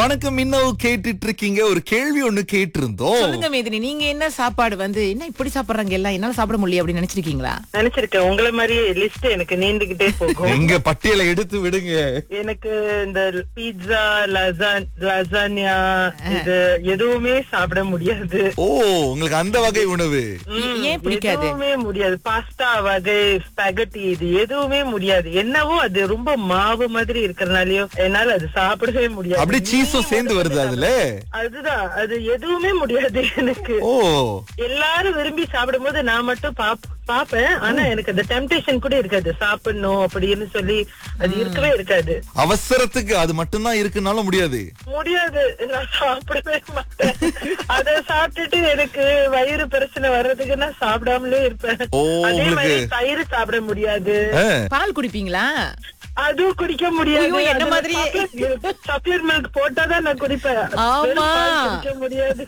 வணக்கம் இன்னும் கேட்டுட்டு இருக்கீங்க ஒரு கேள்வி ஒண்ணு கேட்டிருந்தோம் சொல்லுங்க மேதினி நீங்க என்ன சாப்பாடு வந்து என்ன இப்படி சாப்பிடுறாங்க எல்லாம் என்னால சாப்பிட முடியல அப்படின்னு நினைச்சிருக்கீங்களா நினைச்சிருக்கேன் உங்களை மாதிரி லிஸ்ட் எனக்கு நீண்டுகிட்டே போகும் எங்க பட்டியலை எடுத்து விடுங்க எனக்கு இந்த பீட்சா லசானியா இது எதுவுமே சாப்பிட முடியாது ஓ உங்களுக்கு அந்த வகை உணவு ம், ஏன் பிடிக்காது? எதுவுமே முடியாது பாஸ்தா வகை ஸ்பெகட்டி இது எதுவுமே முடியாது என்னவோ அது ரொம்ப மாவு மாதிரி இருக்கறனாலயோ என்னால அது சாப்பிடவே முடியாது அப்படியே சீஸும் சேர்ந்து வருது அதுல அதுதான் அது எதுவுமே முடியாது எனக்கு ஓ எல்லாரும் விரும்பி சாப்பிடும்போது நான் மட்டும் பாப்- பாப்பேன் ஆனா எனக்கு அந்த டெம்டேஷன் கூட இருக்காது சாப்பிடணும் அப்படின்னு சொல்லி அது இருக்கவே இருக்காது அவசரத்துக்கு அது மட்டும்தான் இருக்குனாலும் முடியாது முடியாது நான் சாப்பிடவே மாட்டேன் அத சாப்பிட்டுட்டு எனக்கு வயிறு பிரச்சனை வர்றதுக்கு நான் சாப்பிடாமலே இருப்பேன் ஓ, அதே மாதிரி உங்களுக்கு- தயிர் சாப்பிட முடியாது ஆ, பால் குடிப்பீங்களா அதுவும் குடிக்க முடியாது ஐயோ, என்ன மாதிரியே. சாக்லேட் மில்க் போட்டாதான் நான் குடிப்பேன் ஆமா. வெறும் பால் குடிக்க முடியாது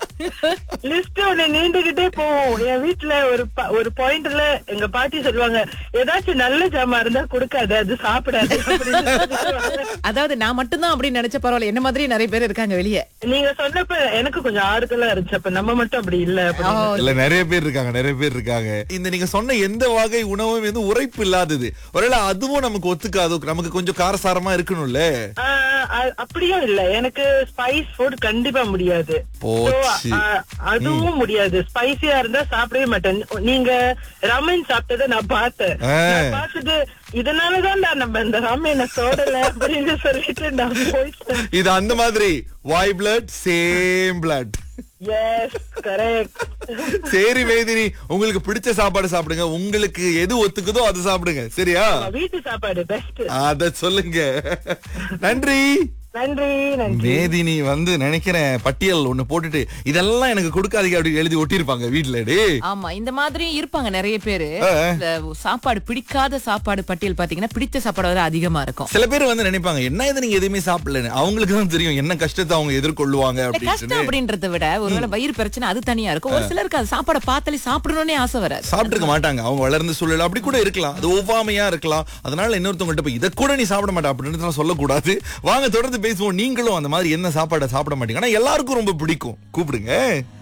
லிஸ்ட் ஒண்ணு நீண்டுகிட்டே போகும் என் வீட்டுல ஒரு ப- ஒரு பாயிண்ட்ல எங்க பாட்டி சொல்லுவாங்க ஏதாச்சும் நல்ல ஜாமா இருந்தா கொடுக்காது அது சாப்பிடாது அப்படின்னு சொல்லுவாங்க. அதாவது நான் மட்டும்தான் அப்படின்னு நினைச்ச பரவாயில்ல என்ன மாதிரி நிறைய பேர் இருக்காங்க வெளியே நீங்க சொன்னப்ப எனக்கு கொஞ்சம் ஆறுதலா இருந்துச்சு அப்ப நம்ம மட்டும் அப்படி இல்ல அப்படின்னு. இல்ல நிறைய பேர் இருக்காங்க நிறைய பேர் இருக்காங்க இந்த நீங்க சொன்ன எந்த வகை உணவும் வந்து உரைப்பு இல்லாதது ஒருவேளை அதுவும் நமக்கு ஒத்துக்காது நமக்கு கொஞ்சம் காரசாரமா இருக்கணும்ல ஆஹ் அ- அப்படியும் இல்ல எனக்கு ஸ்பைஸ் ஃபுட் கண்டிப்பா முடியாது போச்சு. So, ஆஹ் அதுவும் முடியாது ஸ்பைசியா இருந்தா சாப்பிடவே மாட்டேன் நீங்க ரமன் சாப்பிட்டதை நான் பார்த்தேன் ஆ. நான் பார்த்துட்டு இதனாலதான்டா நம்ம இந்த ராமேனை சோடல அப்படின்னு சொல்லிட்டு நான் போயிட்டேன் இது அந்த மாதிரி வாய் blood same blood yes correct சரி வேதினி உங்களுக்கு பிடிச்ச சாப்பாடு சாப்பிடுங்க உங்களுக்கு எது ஒத்துக்குதோ அது சாப்பிடுங்க சரியா வீட்டு சாப்பாடு பெஸ்ட் அத சொல்லுங்க நன்றி நன்றி நன்றி வேதினி வந்து நினைக்கிறேன் பட்டியல் ஒண்ணு போட்டுட்டு இதெல்லாம் எனக்கு கொடுக்காதீங்க அப்படி எழுதி ஒட்டியிருப்பாங்க வீட்டுல டே ஆமா இந்த மாதிரி இருப்பாங்க நிறைய பேரு ஆ. இந்த சாப்பாடு பிடிக்காத சாப்பாடு பட்டியல் பாத்தீங்கன்னா பிடிச்ச சாப்பாடு வந்து அதிகமா இருக்கும் சில பேர் வந்து நினைப்பாங்க என்ன இது நீங்க எதுவுமே சாப்பிடலன்னு அவங்களுக்கு தான் தெரியும் என்ன கஷ்டத்தை அவங்க எதிர்கொள்ளுவாங்க இந்த அப்படின்னு கஷ்டம் அப்படின்றத விட ஒருவேளை வயிறு பிரச்சனை அது தனியா இருக்கும் ஒரு சிலருக்கு அது சாப்பாடை பார்த்தாலே சாப்பிடணும்னே ஆசை வராது சாப்பிட்டுருக்க மாட்டாங்க அவங்க வளர்ந்த சூழல் அப்படி கூட இருக்கலாம் அது ஒவ்வாமையா இருக்கலாம் அதனால இன்னொருத்தவங்கள்ட்ட போய் இதை கூட நீ சாப்பிட மாட்டா அப்படின்னு சொல்லக்கூடாது வாங்க தொடர்ந்து பேசுவோம் நீங்களும் அந்த மாதிரி என்ன சாப்பாடை சாப்பிட மாட்டீங்க ஆனா எல்லாருக்கும் ரொம்ப பிடிக்கும் கூப்பிடுங்க